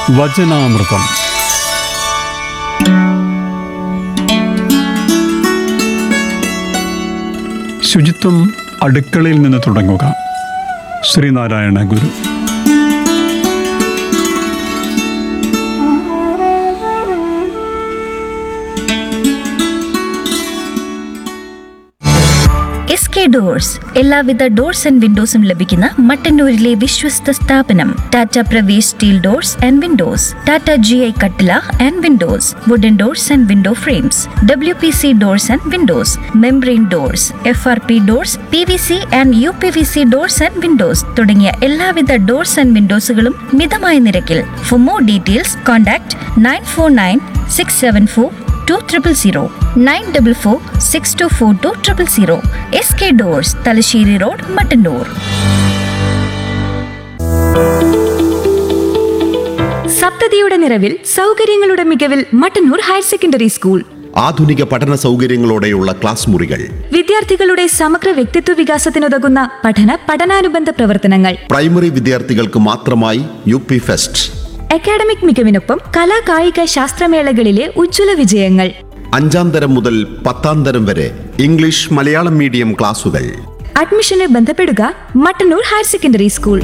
വചനാമൃതം ശുചിത്വം അടുക്കളയിൽ നിന്ന് തുടങ്ങുക Sreenarayana Guru S K doors എല്ലാവിധ ഡോർസ് ആൻഡ് വിൻഡോസും ലഭിക്കുന്ന മട്ടന്നൂരിലെ വിശ്വസ്ത സ്ഥാപനം Tata Pravesh steel doors and windows Tata G I കട്ടില and windows wooden doors and window frames W P C doors and windows membrane doors F R P doors P V C and U P V C doors and windows തുടങ്ങിയ എല്ലാവിധ doors and വിൻഡോസുകളും മിതമായ നിരക്കിൽ for more details contact nine four nine six seven four two triple zero nine double four six two four two triple zero S K doors Thalassery road Mattannur സപ്തതിയുടെ നിറവിൽ സൗകര്യങ്ങളുടെ മികവിൽ Mattannur higher secondary school ആധുനിക പഠന സൗകര്യങ്ങളോടെയുള്ള class മുറികൾ വിദ്യാർത്ഥികളുടെ സമഗ്ര വ്യക്തിത്വ വികാസത്തിനുതകുന്ന പഠന പഠനാനുബന്ധ പ്രവർത്തനങ്ങൾ പ്രൈമറി വിദ്യാർത്ഥികൾക്ക് മാത്രമായി യു പി ഫെസ്റ്റ് അക്കാഡമിക് മികവിനൊപ്പം കലാ കായിക ശാസ്ത്രമേളകളിലെ ഉജ്ജ്വല വിജയങ്ങൾ അഞ്ചാം തരം മുതൽ പത്താം തരം വരെ ഇംഗ്ലീഷ് മലയാളം മീഡിയം ക്ലാസുകൾ അഡ്മിഷന് ബന്ധപ്പെടുക Mattannur higher secondary school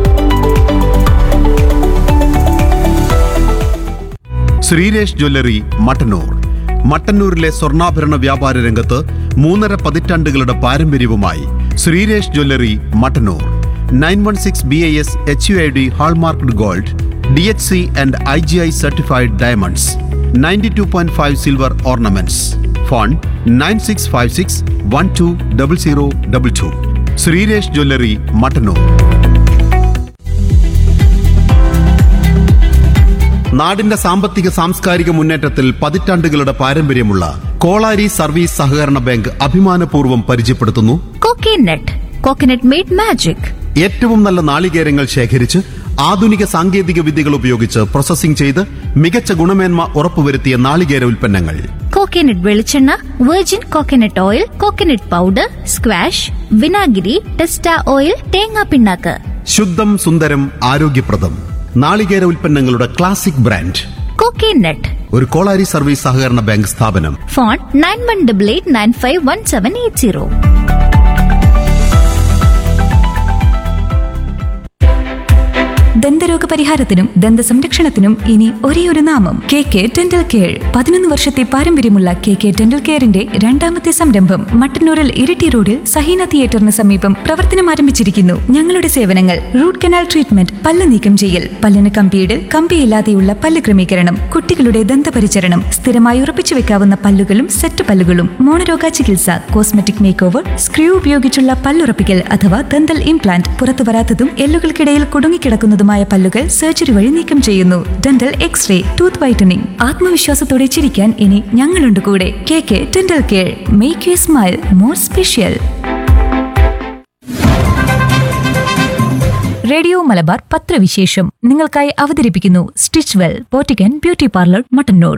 Sreeresh jewellery Mattannur മട്ടന്നൂരിലെ സ്വർണ്ണാഭരണ വ്യാപാര രംഗത്ത് മൂന്നര പതിറ്റാണ്ടുകളുടെ പാരമ്പര്യവുമായി Sreeresh jewellery Mattannur nine one six B I S H U I D hallmarked gold D H C and I G I certified diamonds ninety two point five silver ornaments phone nine six five six one two double zero double two Sreeresh jewellery Mattannur നാടിന്റെ സാമ്പത്തിക സാംസ്കാരിക മുന്നേറ്റത്തിൽ പതിറ്റാണ്ടുകളുടെ പാരമ്പര്യമുള്ള Kolari service സഹകരണ bank അഭിമാനപൂർവ്വം പരിചയപ്പെടുത്തുന്നു coconut coconut made magic ഏറ്റവും നല്ല നാളികേരങ്ങൾ ശേഖരിച്ച് ആധുനിക സാങ്കേതിക വിദ്യകൾ ഉപയോഗിച്ച് പ്രോസസ്സിംഗ് ചെയ്ത് മികച്ച ഗുണമേന്മ ഉറപ്പുവരുത്തിയ നാളികേര ഉൽപ്പന്നങ്ങൾ കോക്കനട്ട് വെളിച്ചെണ്ണ virgin coconut oil coconut powder squash വിനാഗിരി ടെസ്റ്റ ഓയിൽ തേങ്ങാ പിണ്ണാക്ക് ശുദ്ധം സുന്ദരം ആരോഗ്യപ്രദം നാളികേര ഉൽപ്പന്നങ്ങളുടെ ക്ലാസിക് ബ്രാൻഡ് കോക്കനട്ട് ഒരു കോളാരി സർവീസ് സഹകരണ ബാങ്ക് സ്ഥാപനം phone nine one double eight nine five one seven eight zero ദന്തരോഗ പരിഹാരത്തിനും ദന്ത സംരക്ഷണത്തിനും ഇനി ഒരേയൊരു നാമം കെ കെ ഡെന്റൽ കെയർ പതിനൊന്ന് വർഷത്തെ പാരമ്പര്യമുള്ള കെ കെ ഡെന്റൽ കെയറിന്റെ രണ്ടാമത്തെ സംരംഭം മട്ടന്നൂരിൽ ഇരിട്ടി റോഡിൽ സഹീന തിയേറ്ററിന് സമീപം പ്രവർത്തനം ആരംഭിച്ചിരിക്കുന്നു ഞങ്ങളുടെ സേവനങ്ങൾ റൂട്ട് കനാൽ ട്രീറ്റ്മെന്റ് പല്ല് നീക്കം ചെയ്യൽ പല്ലിന് കമ്പിയിടൽ കമ്പിയില്ലാതെയുള്ള പല്ല് ക്രമീകരണം കുട്ടികളുടെ ദന്തപരിചരണം സ്ഥിരമായി ഉറപ്പിച്ചു വെക്കാവുന്ന പല്ലുകളും സെറ്റ് പല്ലുകളും മോണരോഗ ചികിത്സ കോസ്മെറ്റിക് മേക്ക് ഓവർ സ്ക്രൂ ഉപയോഗിച്ചുള്ള പല്ലുറപ്പിക്കൽ അഥവാ ദന്തൽ ഇംപ്ലാന്റ് പുറത്തു വരാത്തതും എല്ലുകൾക്കിടയിൽ കുടുങ്ങിക്കിടക്കുന്നതുമായ പല്ലുകൾ സർജറി വഴി നീക്കം ചെയ്യുന്നു ഡെന്റൽ എക്സ്റേ ടൂത്ത് വൈറ്റനിങ് ആത്മവിശ്വാസത്തോടെ ചിരിക്കാൻ ഇനി ഞങ്ങളുണ്ട് കൂടെ K K dental care make you smile more special radio Malabar പത്രവിശേഷം നിങ്ങൾക്കായി അവതരിപ്പിക്കുന്നു stitch well boutique and beauty parlour Mattannur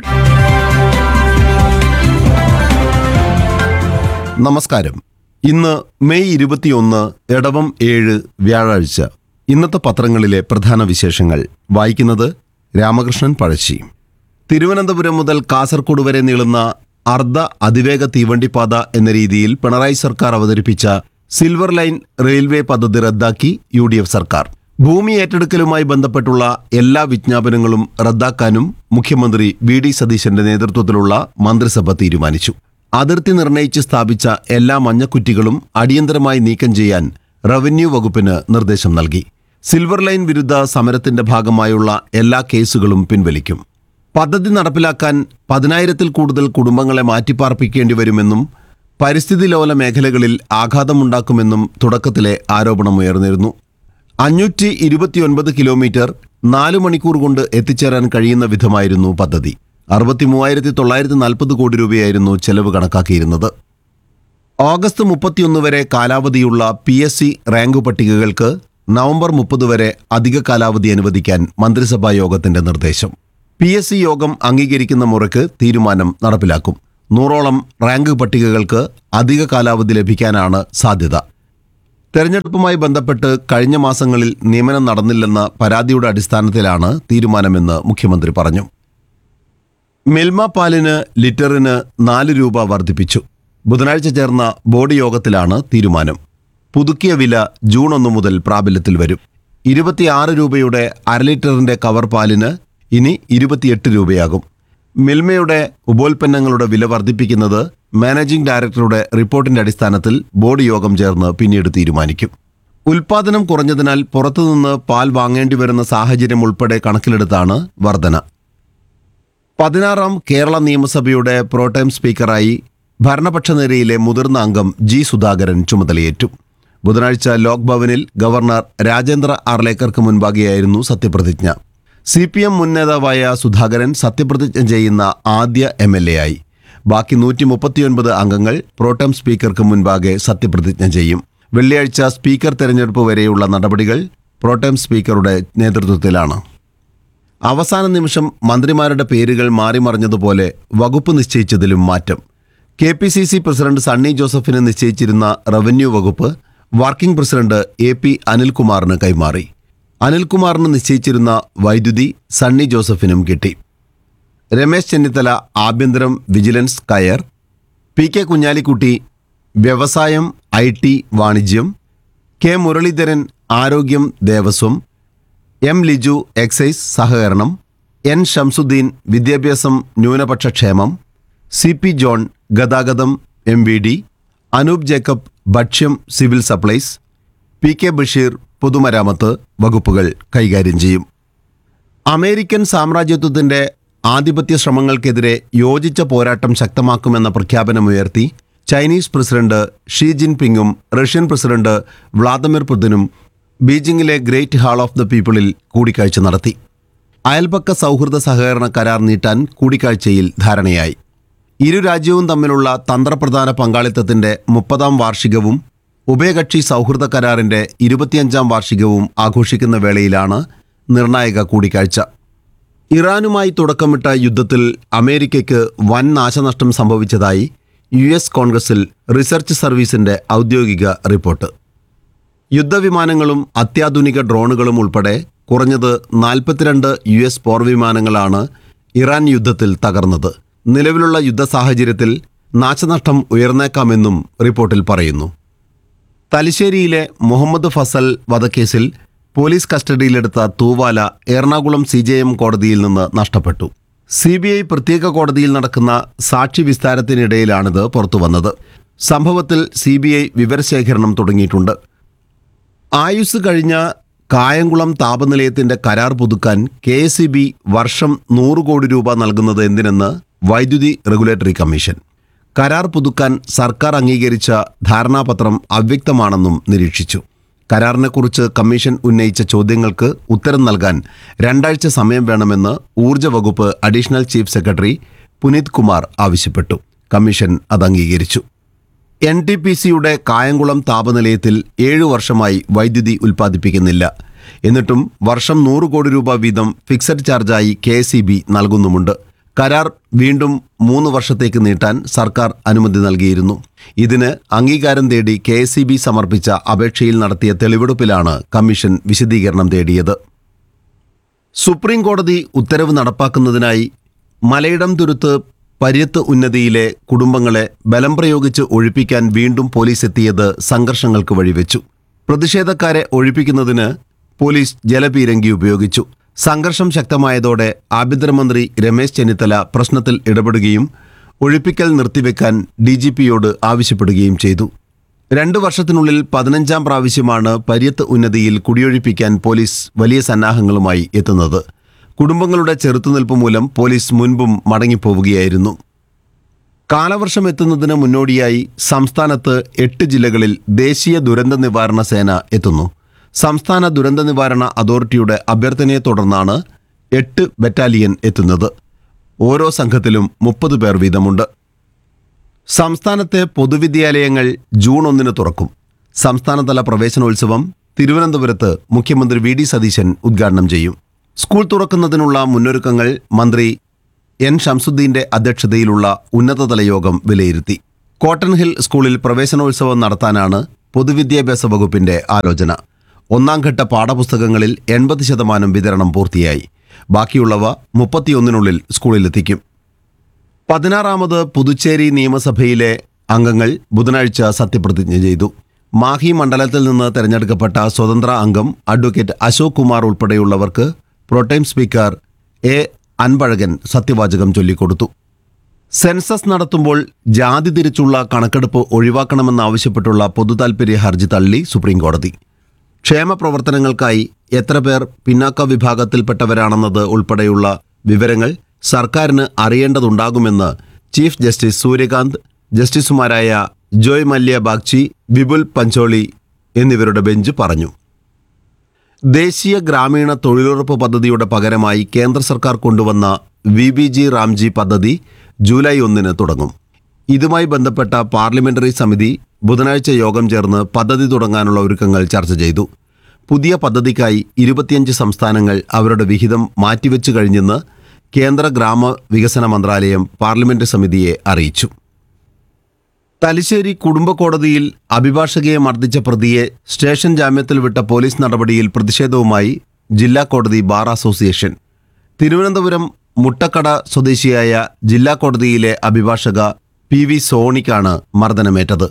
നമസ്കാരം ഇന്ന് മെയ് ഇരുപത്തിയൊന്ന് ഇടവം ഏഴ് വ്യാഴാഴ്ച ഇന്നത്തെ പത്രങ്ങളിലെ പ്രധാന വിശേഷങ്ങൾ വായിക്കുന്നത് രാമകൃഷ്ണൻ പഴശ്ശി തിരുവനന്തപുരം മുതൽ കാസർഗോഡ് വരെ നീളുന്ന അർദ്ധ അതിവേഗ തീവണ്ടിപ്പാത എന്ന രീതിയിൽ പിണറായി സർക്കാർ അവതരിപ്പിച്ച സിൽവർ ലൈൻ റെയിൽവേ പദ്ധതി റദ്ദാക്കി യു ഡി എഫ് സർക്കാർ ഭൂമി ഏറ്റെടുക്കലുമായി ബന്ധപ്പെട്ടുള്ള എല്ലാ വിജ്ഞാപനങ്ങളും റദ്ദാക്കാനും മുഖ്യമന്ത്രി വി ഡി സതീശന്റെ നേതൃത്വത്തിലുള്ള മന്ത്രിസഭ തീരുമാനിച്ചു അതിർത്തി നിർണയിച്ച് സ്ഥാപിച്ച എല്ലാ മഞ്ഞക്കുറ്റികളും അടിയന്തരമായി നീക്കം ചെയ്യാൻ റവന്യൂ വകുപ്പിന് നിർദ്ദേശം നൽകി സിൽവർ ലൈൻ വിരുദ്ധ സമരത്തിന്റെ ഭാഗമായുള്ള എല്ലാ കേസുകളും പിൻവലിക്കും പദ്ധതി നടപ്പിലാക്കാൻ പതിനായിരത്തിൽ കൂടുതൽ കുടുംബങ്ങളെ മാറ്റിപ്പാർപ്പിക്കേണ്ടി വരുമെന്നും പരിസ്ഥിതി ലോല മേഖലകളിൽ ആഘാതമുണ്ടാക്കുമെന്നും തുടക്കത്തിലെ ആരോപണമുയർന്നിരുന്നു അഞ്ഞൂറ്റി ഇരുപത്തിയൊൻപത് കിലോമീറ്റർ നാലു മണിക്കൂർ കൊണ്ട് എത്തിച്ചേരാൻ കഴിയുന്ന വിധമായിരുന്നു പദ്ധതി അറുപത്തി മൂവായിരത്തി തൊള്ളായിരത്തി നാൽപ്പത് കോടി രൂപയായിരുന്നു ചെലവ് കണക്കാക്കിയിരുന്നത് ഓഗസ്റ്റ് മുപ്പത്തിയൊന്ന് വരെ കാലാവധിയുള്ള പി എസ് സി റാങ്ക് പട്ടികകൾക്ക് നവംബർ മുപ്പത് വരെ അധിക കാലാവധി അനുവദിക്കാൻ മന്ത്രിസഭാ യോഗത്തിന്റെ നിർദ്ദേശം പി എസ് സി യോഗം അംഗീകരിക്കുന്ന മുറയ്ക്ക് തീരുമാനം നടപ്പിലാക്കും നൂറോളം റാങ്ക് പട്ടികകൾക്ക് അധിക കാലാവധി ലഭിക്കാനാണ് സാധ്യത തെരഞ്ഞെടുപ്പുമായി ബന്ധപ്പെട്ട് കഴിഞ്ഞ മാസങ്ങളിൽ നിയമനം നടന്നില്ലെന്ന പരാതിയുടെ അടിസ്ഥാനത്തിലാണ് തീരുമാനമെന്ന് മുഖ്യമന്ത്രി പറഞ്ഞു മിൽമ പാലിന് ലിറ്ററിന് നാല് രൂപ വർദ്ധിപ്പിച്ചു ബുധനാഴ്ച ചേർന്ന ബോർഡ് യോഗത്തിലാണ് തീരുമാനം പുതുക്കിയ വില ജൂൺ ഒന്ന് മുതൽ പ്രാബല്യത്തിൽ വരും ഇരുപത്തിയാറ് രൂപയുടെ അര ലിറ്ററിന്റെ കവർ പാലിന് ഇനി ഇരുപത്തിയെട്ട് രൂപയാകും മിൽമയുടെ ഉപോൽപ്പന്നങ്ങളുടെ വില വർദ്ധിപ്പിക്കുന്നത് മാനേജിംഗ് ഡയറക്ടറുടെ റിപ്പോർട്ടിന്റെ അടിസ്ഥാനത്തിൽ ബോർഡ് യോഗം ചേർന്ന് പിന്നീട് തീരുമാനിക്കും ഉൽപാദനം കുറഞ്ഞതിനാൽ പുറത്തുനിന്ന് പാൽ വാങ്ങേണ്ടി വരുന്ന സാഹചര്യം ഉൾപ്പെടെ കണക്കിലെടുത്താണ് വർധന പതിനാറാം കേരള നിയമസഭയുടെ പ്രോടൈം സ്പീക്കറായി ഭരണപക്ഷ നിരയിലെ മുതിർന്ന അംഗം ജി സുധാകരൻ ചുമതലയേറ്റു ബുധനാഴ്ച ലോക് ഭവനിൽ ഗവർണർ രാജേന്ദ്ര ആർലേക്കർക്ക് മുൻപാകെയായിരുന്നു സത്യപ്രതിജ്ഞ സി പി എം മുൻ നേതാവായ സുധാകരൻ സത്യപ്രതിജ്ഞ ചെയ്യുന്ന ആദ്യ എം എൽ എ ആയി ബാക്കി നൂറ്റി മുപ്പത്തിയൊൻപത് അംഗങ്ങൾ പ്രോട്ടം സ്പീക്കർക്ക് മുൻപാകെ സത്യപ്രതിജ്ഞ ചെയ്യും വെള്ളിയാഴ്ച സ്പീക്കർ തെരഞ്ഞെടുപ്പ് വരെയുള്ള നടപടികൾ പ്രോട്ടം സ്പീക്കറുടെ നേതൃത്വത്തിലാണ് അവസാന നിമിഷം മന്ത്രിമാരുടെ പേരുകൾ മാറിമറിഞ്ഞതുപോലെ വകുപ്പ് നിശ്ചയിച്ചതിലും മാറ്റം K P C C president Sunny ജോസഫിന് നിശ്ചയിച്ചിരുന്ന റവന്യൂ വകുപ്പ് വർക്കിംഗ് പ്രസിഡന്റ് എ പി അനിൽകുമാറിന് കൈമാറി അനിൽകുമാറിന് നിശ്ചയിച്ചിരുന്ന വൈദ്യുതി സണ്ണി ജോസഫിനും കിട്ടി രമേശ് ചെന്നിത്തല ആഭ്യന്തരം വിജിലൻസ് കയർ പി കെ കുഞ്ഞാലിക്കുട്ടി വ്യവസായം ഐ ടി വാണിജ്യം കെ മുരളീധരൻ ആരോഗ്യം ദേവസ്വം എം ലിജു എക്സൈസ് സഹകരണം എൻ ഷംസുദ്ദീൻ വിദ്യാഭ്യാസം ന്യൂനപക്ഷ ക്ഷേമം സി പി ജോൺ ഗതാഗതം M V D Anoop Jacob ഭക്ഷ്യം civil supplies P K Basheer പൊതുമരാമത്ത് വകുപ്പുകൾ കൈകാര്യം ചെയ്യും അമേരിക്കൻ സാമ്രാജ്യത്വത്തിന്റെ ആധിപത്യ ശ്രമങ്ങൾക്കെതിരെ യോജിച്ച പോരാട്ടം ശക്തമാക്കുമെന്ന പ്രഖ്യാപനമുയർത്തി ചൈനീസ് പ്രസിഡന്റ് ഷീ ജിൻപിങ്ങും റഷ്യൻ പ്രസിഡന്റ് വ്ളാദിമിർ പുതിനും ബീജിംഗിലെ ഗ്രേറ്റ് ഹാൾ ഓഫ് ദ പീപ്പിളിൽ കൂടിക്കാഴ്ച നടത്തി അയൽപക്ക സൗഹൃദ സഹകരണ കരാർ നീട്ടാൻ കൂടിക്കാഴ്ചയിൽ ധാരണയായി ഇരു രാജ്യവും തമ്മിലുള്ള തന്ത്രപ്രധാന പങ്കാളിത്തത്തിന്റെ മുപ്പതാം വാർഷികവും ഉഭയകക്ഷി സൗഹൃദ കരാറിന്റെ ഇരുപത്തിയഞ്ചാം വാർഷികവും ആഘോഷിക്കുന്ന വേളയിലാണ് നിർണായക കൂടിക്കാഴ്ച ഇറാനുമായി തുടക്കമിട്ട യുദ്ധത്തിൽ അമേരിക്കയ്ക്ക് വൻ നാശനഷ്ടം സംഭവിച്ചതായി യു എസ് കോൺഗ്രസിൽ റിസർച്ച് സർവീസിന്റെ ഔദ്യോഗിക റിപ്പോർട്ട് യുദ്ധവിമാനങ്ങളും അത്യാധുനിക ഡ്രോണുകളും ഉൾപ്പെടെ കുറഞ്ഞത് നാൽപ്പത്തിരണ്ട് യു എസ് പോർവിമാനങ്ങളാണ് ഇറാൻ യുദ്ധത്തിൽ തകർന്നത് നിലവിലുള്ള യുദ്ധ സാഹചര്യത്തിൽ നാശനഷ്ടം ഉയർന്നേക്കാമെന്നും റിപ്പോർട്ടിൽ പറയുന്നു തലശ്ശേരിയിലെ മുഹമ്മദ് ഫസൽ വധക്കേസിൽ പോലീസ് കസ്റ്റഡിയിലെടുത്ത തൂവാല എറണാകുളം സി ജെ എം കോടതിയിൽ നിന്ന് നഷ്ടപ്പെട്ടു സി ബി ഐ പ്രത്യേക കോടതിയിൽ നടക്കുന്ന സാക്ഷി വിസ്താരത്തിനിടയിലാണിത് പുറത്തുവന്നത് സംഭവത്തിൽ സി ബി ഐ വിവരശേഖരണം തുടങ്ങിയിട്ടുണ്ട് ആയുസ് കഴിഞ്ഞ കായംകുളം താപനിലയത്തിന്റെ കരാർ പുതുക്കാൻ കെ എസ് ബി വർഷം നൂറ് കോടി രൂപ നൽകുന്നത് എന്തിനെന്ന് വൈദ്യുതി റെഗുലേറ്ററി കമ്മീഷൻ കരാർ പുതുക്കാൻ സർക്കാർ അംഗീകരിച്ച ധാരണാപത്രം അവ്യക്തമാണെന്നും നിരീക്ഷിച്ചു കരാറിനെക്കുറിച്ച് കമ്മീഷൻ ഉന്നയിച്ച ചോദ്യങ്ങൾക്ക് ഉത്തരം നൽകാൻ രണ്ടാഴ്ച സമയം വേണമെന്ന് ഊർജ്ജ വകുപ്പ് additional chief secretary Puneeth Kumar ആവശ്യപ്പെട്ടു കമ്മീഷൻ അത് അംഗീകരിച്ചു എൻ ടി പി സിയുടെ കായംകുളം താപനിലയത്തിൽ ഏഴു വർഷമായി വൈദ്യുതി ഉൽപ്പാദിപ്പിക്കുന്നില്ല എന്നിട്ടും വർഷം നൂറ് കോടി രൂപ വീതം ഫിക്സഡ് ചാർജായി കെ എസ് നൽകുന്നുമുണ്ട് കരാർ വീണ്ടും മൂന്ന് വർഷത്തേക്ക് നീട്ടാൻ സർക്കാർ അനുമതി നൽകിയിരുന്നു ഇതിന് അംഗീകാരം തേടി കെ സമർപ്പിച്ച അപേക്ഷയിൽ നടത്തിയ തെളിവെടുപ്പിലാണ് കമ്മീഷൻ വിശദീകരണം തേടിയത് സുപ്രീം കോടതി ഉത്തരവ് നടപ്പാക്കുന്നതിനായി മലയിടം തുരുത്ത് പര്യത്ത് ഉന്നതിയിലെ കുടുംബങ്ങളെ ബലം പ്രയോഗിച്ച് ഒഴിപ്പിക്കാൻ വീണ്ടും പോലീസ് എത്തിയത് സംഘർഷങ്ങൾക്ക് വഴിവെച്ചു പ്രതിഷേധക്കാരെ ഒഴിപ്പിക്കുന്നതിന് പോലീസ് ജലപീരങ്കി ഉപയോഗിച്ചു സംഘർഷം ശക്തമായതോടെ ആഭ്യന്തരമന്ത്രി രമേശ് ചെന്നിത്തല പ്രശ്നത്തിൽ ഇടപെടുകയും ഒഴിപ്പിക്കൽ നിർത്തിവെക്കാൻ ഡി ജി പിയോട് ആവശ്യപ്പെടുകയും ചെയ്തു രണ്ടു വർഷത്തിനുള്ളിൽ പതിനഞ്ചാം പ്രാവശ്യമാണ് പര്യത്ത് ഉന്നതിയിൽ കുടിയൊഴിപ്പിക്കാൻ പോലീസ് വലിയ സന്നാഹങ്ങളുമായി എത്തുന്നത് കുടുംബങ്ങളുടെ ചെറുത്തുനിൽപ്പ് മൂലം പോലീസ് മുൻപും മടങ്ങിപ്പോവുകയായിരുന്നു കാലവർഷം എത്തുന്നതിന് മുന്നോടിയായി സംസ്ഥാനത്ത് എട്ട് ജില്ലകളിൽ ദേശീയ ദുരന്ത നിവാരണ സേന എത്തുന്നു സംസ്ഥാന ദുരന്ത നിവാരണ അതോറിറ്റിയുടെ അഭ്യർത്ഥനയെ തുടർന്നാണ് എട്ട് ബറ്റാലിയൻ എത്തുന്നത് ഓരോ സംഘത്തിലും മുപ്പത് പേർ വീതമുണ്ട് സംസ്ഥാനത്തെ പൊതുവിദ്യാലയങ്ങൾ ജൂൺ ഒന്നിന് തുറക്കും സംസ്ഥാനതല പ്രവേശനോത്സവം തിരുവനന്തപുരത്ത് മുഖ്യമന്ത്രി വി ഡി സതീശൻ ഉദ്ഘാടനം ചെയ്യും സ്കൂൾ തുറക്കുന്നതിനുള്ള മുന്നൊരുക്കങ്ങൾ മന്ത്രി എൻ ഷംസുദ്ദീന്റെ അധ്യക്ഷതയിലുള്ള ഉന്നതതല യോഗം വിലയിരുത്തി കോട്ടൺ ഹിൽ സ്കൂളിൽ പ്രവേശനോത്സവം നടത്താനാണ് പൊതുവിദ്യാഭ്യാസ വകുപ്പിന്റെ ആലോചന ഒന്നാം ഘട്ട പാഠപുസ്തകങ്ങളിൽ എൺപത് ശതമാനം വിതരണം പൂർത്തിയായി ബാക്കിയുള്ളവ മുപ്പത്തിയൊന്നിനുള്ളിൽ സ്കൂളിലെത്തിക്കും പതിനാറാമത് പുതുച്ചേരി നിയമസഭയിലെ അംഗങ്ങൾ ബുധനാഴ്ച സത്യപ്രതിജ്ഞ ചെയ്തു മാഹി മണ്ഡലത്തിൽ നിന്ന് തെരഞ്ഞെടുക്കപ്പെട്ട സ്വതന്ത്ര അംഗം അഡ്വക്കേറ്റ് അശോക് കുമാർ ഉൾപ്പെടെയുള്ളവർക്ക് പ്രോട്ടൈം സ്പീക്കർ എ അൻപഴകൻ സത്യവാചകം ചൊല്ലിക്കൊടുത്തു സെൻസസ് നടത്തുമ്പോൾ ജാതി തിരിച്ചുള്ള കണക്കെടുപ്പ് ഒഴിവാക്കണമെന്നാവശ്യപ്പെട്ടുള്ള പൊതുതാൽപര്യ ഹർജി തള്ളി സുപ്രീംകോടതി ക്ഷേമ പ്രവർത്തനങ്ങൾക്കായി എത്ര പേർ പിന്നാക്ക വിഭാഗത്തിൽപ്പെട്ടവരാണെന്നത് ഉൾപ്പെടെയുള്ള വിവരങ്ങൾ സർക്കാരിന് അറിയേണ്ടതുണ്ടാകുമെന്ന് ചീഫ് ജസ്റ്റിസ് സൂര്യകാന്ത് ജസ്റ്റിസുമാരായ ജോയ് മല്യ ബാഗ്ചി വിപുൽ പഞ്ചോളി എന്നിവരുടെ ബെഞ്ച് പറഞ്ഞു ദേശീയ ഗ്രാമീണ തൊഴിലുറപ്പ് പദ്ധതിയുടെ പകരമായി കേന്ദ്ര സർക്കാർ കൊണ്ടുവന്ന വി ബി ജി റാംജി പദ്ധതി ജൂലൈ ഒന്നിന് തുടങ്ങും ഇതുമായി ബന്ധപ്പെട്ട പാർലമെന്ററി സമിതി ബുധനാഴ്ച യോഗം ചേർന്ന് പദ്ധതി തുടങ്ങാനുള്ള ഒരുക്കങ്ങൾ ചർച്ച ചെയ്തു പുതിയ പദ്ധതിക്കായി ഇരുപത്തിയഞ്ച് സംസ്ഥാനങ്ങൾ അവരുടെ വിഹിതം മാറ്റിവെച്ചു കഴിഞ്ഞെന്ന് കേന്ദ്ര ഗ്രാമ വികസന മന്ത്രാലയം പാർലമെന്റ് സമിതിയെ അറിയിച്ചു തലശ്ശേരി കുടുംബ കോടതിയിൽ അഭിഭാഷകയെ മർദ്ദിച്ച പ്രതിയെ സ്റ്റേഷൻ ജാമ്യത്തിൽ വിട്ട പോലീസ് നടപടിയിൽ പ്രതിഷേധവുമായി ജില്ലാ കോടതി ബാർ അസോസിയേഷൻ തിരുവനന്തപുരം മുട്ടക്കട സ്വദേശിയായ ജില്ലാ കോടതിയിലെ അഭിഭാഷക പി വി സോണിക്കാണ് മർദ്ദനമേറ്റത്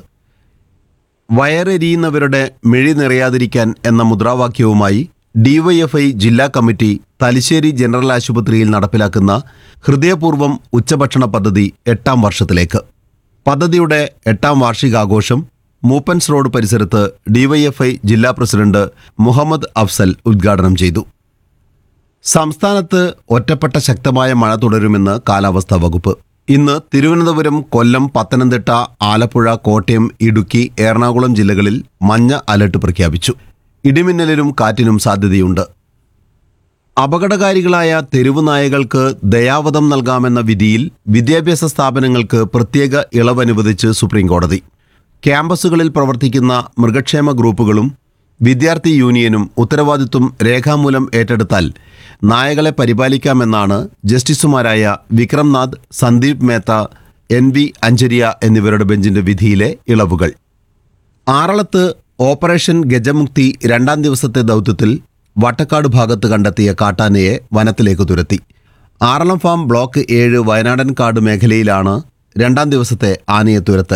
വയറെരിയുന്നവരുടെ മിഴി നിറയാതിരിക്കാൻ എന്ന മുദ്രാവാക്യവുമായി ഡിവൈഎഫ്ഐ ജില്ലാ കമ്മിറ്റി തലശ്ശേരി ജനറൽ ആശുപത്രിയിൽ നടപ്പിലാക്കുന്ന ഹൃദയപൂർവ്വം ഉച്ചഭക്ഷണ പദ്ധതി എട്ടാം വർഷത്തിലേക്ക് പദ്ധതിയുടെ എട്ടാം വാർഷികാഘോഷം മൂപ്പൻസ് റോഡ് പരിസരത്ത് ഡിവൈഎഫ്ഐ ജില്ലാ പ്രസിഡന്റ് മുഹമ്മദ് അഫ്സൽ ഉദ്ഘാടനം ചെയ്തു സംസ്ഥാനത്ത് ഒറ്റപ്പെട്ട ശക്തമായ മഴ തുടരുമെന്ന് കാലാവസ്ഥാ വകുപ്പ് ഇന്ന് തിരുവനന്തപുരം കൊല്ലം പത്തനംതിട്ട ആലപ്പുഴ കോട്ടയം ഇടുക്കി എറണാകുളം ജില്ലകളിൽ മഞ്ഞ അലർട്ട് പ്രഖ്യാപിച്ചു ഇടിമിന്നലിനും കാറ്റിനും സാധ്യതയുണ്ട് അപകടകാരികളായ തെരുവ് നായകൾക്ക് ദയാവധം നൽകാമെന്ന വിധിയിൽ വിദ്യാഭ്യാസ സ്ഥാപനങ്ങൾക്ക് പ്രത്യേക ഇളവ് അനുവദിച്ച് സുപ്രീംകോടതി ക്യാമ്പസുകളിൽ പ്രവർത്തിക്കുന്ന മൃഗക്ഷേമ ഗ്രൂപ്പുകളും വിദ്യാർത്ഥി യൂണിയനും ഉത്തരവാദിത്വം രേഖാമൂലം ഏറ്റെടുത്താൽ നായകളെ പരിപാലിക്കാമെന്നാണ് ജസ്റ്റിസുമാരായ വിക്രംനാഥ് സന്ദീപ് മേത്ത എൻ വി അഞ്ചരിയ എന്നിവരുടെ ബെഞ്ചിന്റെ വിധിയിലെ ഇളവുകൾ ആറളത്ത് ഓപ്പറേഷൻ ഗജമുക്തി രണ്ടാം ദിവസത്തെ ദൗത്യത്തിൽ വട്ടക്കാട് ഭാഗത്ത് കണ്ടെത്തിയ കാട്ടാനയെ വനത്തിലേക്ക് തുരത്തി ആറളം ഫാം ബ്ലോക്ക് ഏഴ് വയനാടൻ കാട് മേഖലയിലാണ് രണ്ടാം ദിവസത്തെ ആനയെ തുരത്തൽ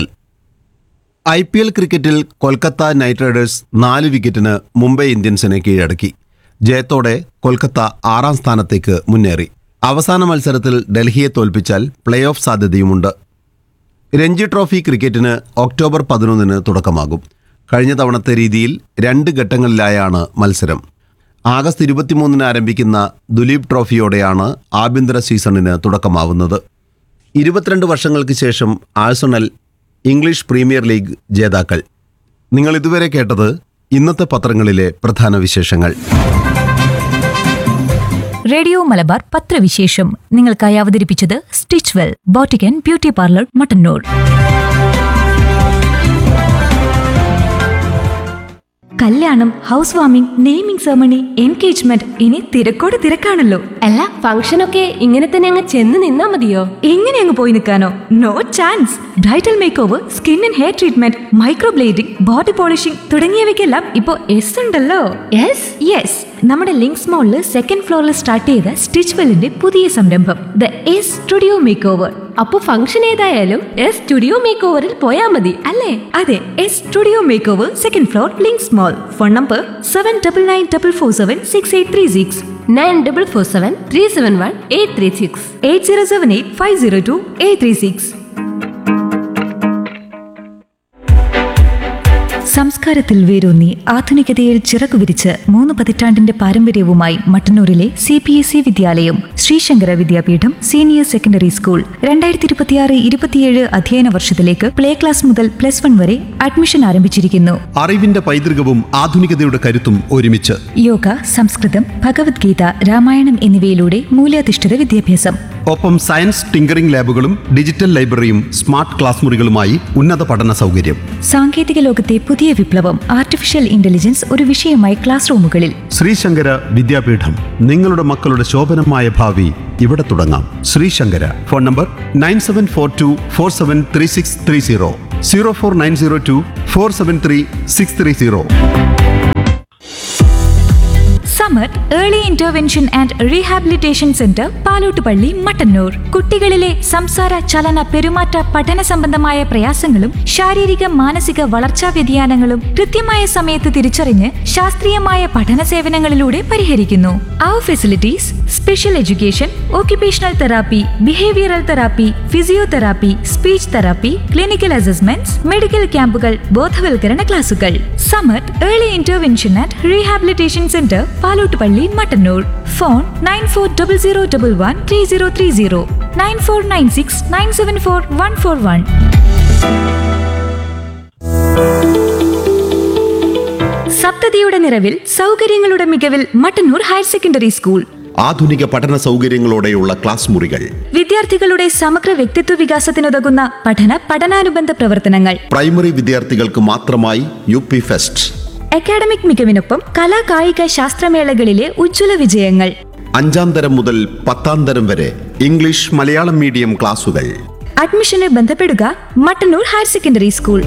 ഐ പി എൽ ക്രിക്കറ്റിൽ കൊൽക്കത്ത നൈറ്റ് റൈഡേഴ്സ് നാല് വിക്കറ്റിന് മുംബൈ ഇന്ത്യൻസിനെ കീഴടക്കി ജയത്തോടെ കൊൽക്കത്ത ആറാം സ്ഥാനത്തേക്ക് മുന്നേറി അവസാന മത്സരത്തിൽ ഡൽഹിയെ തോൽപ്പിച്ചാൽ പ്ലേ ഓഫ് സാധ്യതയുമുണ്ട് രഞ്ജി ട്രോഫി ക്രിക്കറ്റിന് ഒക്ടോബർ പതിനൊന്നിന് തുടക്കമാകും കഴിഞ്ഞ തവണത്തെ രീതിയിൽ രണ്ട് ഘട്ടങ്ങളിലായാണ് മത്സരം ആഗസ്റ്റ് ഇരുപത്തിമൂന്നിന് ആരംഭിക്കുന്ന ദുലീപ് ട്രോഫിയോടെയാണ് ആഭ്യന്തര സീസണിന് തുടക്കമാവുന്നത് ഇരുപത്തിരണ്ട് വർഷങ്ങൾക്ക് ശേഷം ആഴ്സണൽ ഇംഗ്ലീഷ് പ്രീമിയർ ലീഗ് ജേതാക്കൾ നിങ്ങൾ ഇതുവരെ കേട്ടത് ഇന്നത്തെ പത്രങ്ങളിലെ പ്രധാന വിശേഷങ്ങൾ റേഡിയോ മലബാർ പത്രവിശേഷം നിങ്ങൾക്കായി അവതരിപ്പിച്ചത് stitch well boutique and beauty parlour Mattannur കല്യാണം house warming naming ceremony engagement ഇനി തിരക്കോട് തിരക്കാണല്ലോ അല്ല ഫംഗ്ഷനൊക്കെ ഇങ്ങനെ തന്നെ അങ്ങ് ചെന്ന് നിന്നാ മതിയോ എങ്ങനെ അങ്ങ് പോയി നിൽക്കാനോ no chance bridal make over skin and hair treatment microblading body polishing തുടങ്ങിയവയ്ക്കെല്ലാം ഇപ്പോ എസ് ഉണ്ടല്ലോ യെസ് യെസ് നമ്മുടെ ലിങ്ക്സ് മോളിൽ സെക്കൻഡ് ഫ്ലോറിൽ സ്റ്റാർട്ട് ചെയ്ത സ്റ്റിച്ച് വെല്ലിന്റെ പുതിയ സംരംഭം the S studio make over അപ്പൊ ഫംഗ്ഷൻ ഏതായാലും എസ് സ്റ്റുഡിയോ മേക്ക് ഓവറിൽ പോയാ മതി അല്ലേ അതെ S studio make over second floor Links mall phone number seven double nine double four seven six eight three six nine double four seven three seven one eight three six eight zero seven eight five zero two eight three six സംസ്കാരത്തിൽ വേരൂന്നി ആധുനികതയിൽ ചിറകു വിരിച്ച് മൂന്ന് പതിറ്റാണ്ടിന്റെ പാരമ്പര്യവുമായി മട്ടന്നൂരിലെ C P S E വിദ്യാലയം Sreesankara Vidyapeetham senior secondary school രണ്ടായിരത്തി ഇരുപത്തിയാറ് ഇരുപത്തിയേഴ് അധ്യയന വർഷത്തിലേക്ക് പ്ലേ ക്ലാസ് മുതൽ പ്ലസ് വൺ വരെ അഡ്മിഷൻ ആരംഭിച്ചിരിക്കുന്നു അറിവിന്റെ പൈതൃകവും ആധുനികതയുടെ കരുത്തും ഒരുമിച്ച് യോഗ സംസ്കൃതം ഭഗവത്ഗീത രാമായണം എന്നിവയിലൂടെ മൂല്യാധിഷ്ഠിത വിദ്യാഭ്യാസം ഒപ്പം സയൻസ് ടിങ്കറിംഗ് ലാബുകളും ഡിജിറ്റൽ ലൈബ്രറിയും സ്മാർട്ട് ക്ലാസ് മുറികളുമായി ഉന്നത പഠന സൗകര്യം സാങ്കേതിക ലോകത്തെ പുതിയ വിപ്ലവം ആർട്ടിഫിഷ്യൽ ഇന്റലിജൻസ് ഒരു വിഷയമായി ക്ലാസ് റൂമുകളിൽ ശ്രീശങ്കര വിദ്യാപീഠം നിങ്ങളുടെ മക്കളുടെ ശോഭനമായ ഭാവി ഇവിടെ തുടങ്ങാം Sreesankara phone number nine seven four two four seven three six three zero zero four nine zero two four seven three six three zero Samar early intervention and rehabilitation centre Palottupalli Mattannur കുട്ടികളിലെ സംസാര ചലന പെരുമാറ്റ പഠന സംബന്ധമായ പ്രയാസങ്ങളും ശാരീരിക മാനസിക വളർച്ചാ വ്യതിയാനങ്ങളും കൃത്യമായ സമയത്ത് തിരിച്ചറിഞ്ഞ് ശാസ്ത്രീയമായ പഠന സേവനങ്ങളിലൂടെ പരിഹരിക്കുന്നു അവർ facilities special education occupational therapy behavioural therapy physiotherapy speech therapy clinical assessments medical ക്യാമ്പുകൾ ബോധവൽക്കരണ ക്ലാസുകൾ Samath early intervention and rehabilitation centre Palottupalli Mattannur phone nine four double zero double one three zero three zero nine four nine six nine seven four one four one സപ്തതിയുടെ നിറവിൽ സൗകര്യങ്ങളുടെ മികവിൽ Mattannur higher secondary school ആധുനിക പഠന സൗകര്യങ്ങളോടെയുള്ള class മുറികൾ വിദ്യാർത്ഥികളുടെ സമഗ്ര വ്യക്തിത്വ വികാസത്തിനുതകുന്ന പഠന പഠനാനുബന്ധ പ്രവർത്തനങ്ങൾ പ്രൈമറി വിദ്യാർത്ഥികൾക്ക് മാത്രമായി യു പി ഫെസ്റ്റ് അക്കാഡമിക് മികവിനൊപ്പം കലാ കായിക ശാസ്ത്രമേളകളിലെ ഉജ്ജ്വല വിജയങ്ങൾ അഞ്ചാം തരം മുതൽ പത്താം തരം വരെ ഇംഗ്ലീഷ് മലയാളം മീഡിയം ക്ലാസുകൾ അഡ്മിഷന് ബന്ധപ്പെടുക Mattannur higher secondary school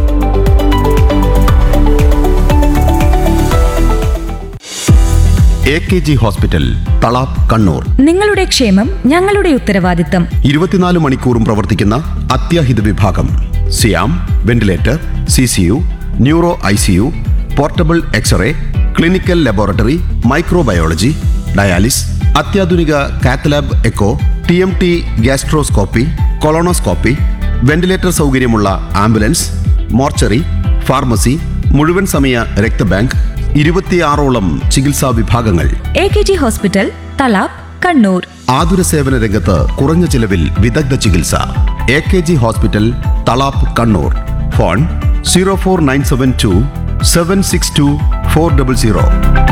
A K G hospital Thalap Kannur നിങ്ങളുടെ ക്ഷേമം ഞങ്ങളുടെ ഉത്തരവാദിത്തം ഇരുപത്തിനാല് മണിക്കൂറും പ്രവർത്തിക്കുന്ന അത്യാഹിത വിഭാഗം സിയാം ventilator C C U neuro I C U portable x-ray clinical laboratory microbiology dialysis അത്യാധുനിക cath lab echo T M T gastroscopy colonoscopy ventilator സൗകര്യമുള്ള ആംബുലൻസ് മോർച്ചറി ഫാർമസി മുഴുവൻ സമയ രക്തബാങ്ക് ഇരുപത്തിയാറോളം ചികിത്സാ വിഭാഗങ്ങൾ A K G hospital Thalap Kannur ആതുര സേവന രംഗത്ത് കുറഞ്ഞ ചിലവിൽ വിദഗ്ധ ചികിത്സ A K G hospital Thalap Kannur phone zero four nine seven two seven six two four double zero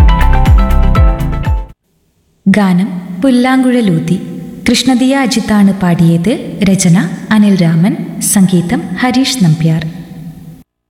ഗാനം പുല്ലാങ്കുഴലൂതി കൃഷ്ണദിയ അജിത്താണ് പാടിയത് രചന അനിൽ രാമൻ സംഗീതം ഹരീഷ് നമ്പ്യാർ